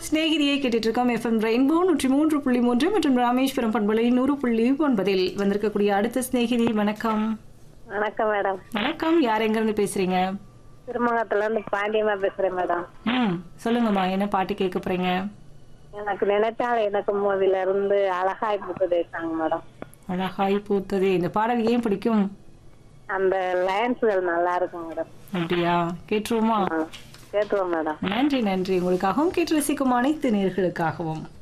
சிநேகிதியை கேட்டுட்டு இருக்கோம் FM rainbow நூற்றி மூன்று புள்ளி மூன்று மற்றும் ராமேஸ்வரம் பண்பலை நூறு புள்ளி ஒன்பதில் வந்திருக்கக்கூடிய அடுத்த சிநேகிதி வணக்கம் வணக்கம் மேடம் வணக்கம் யார் எங்கிருந்து பேசுறீங்க திருமங்கலத்துல இருந்து பாண்டியம்மா பேசுறேன் மேடம் ம் சொல்லுங்கம்மா என்ன பாட்டு கேட்க போறீங்க எனக்கு நினைச்சால் எனக்கு மோதில இருந்து அழகாய் புத்ததே சாங் மேடம் அழகாய் பூத்ததே இந்த பாடல் ஏன் பிடிக்கும் அந்த லைன்ஸ்கள் நல்லா இருக்கும் மேடம் அப்படியா கேட்டுருவோமா கேட்டுருவோம் மேடம் நன்றி நன்றி உங்களுக்காகவும் கேட்டு ரசிக்கும் அனைத்து நேர்களுக்காகவும்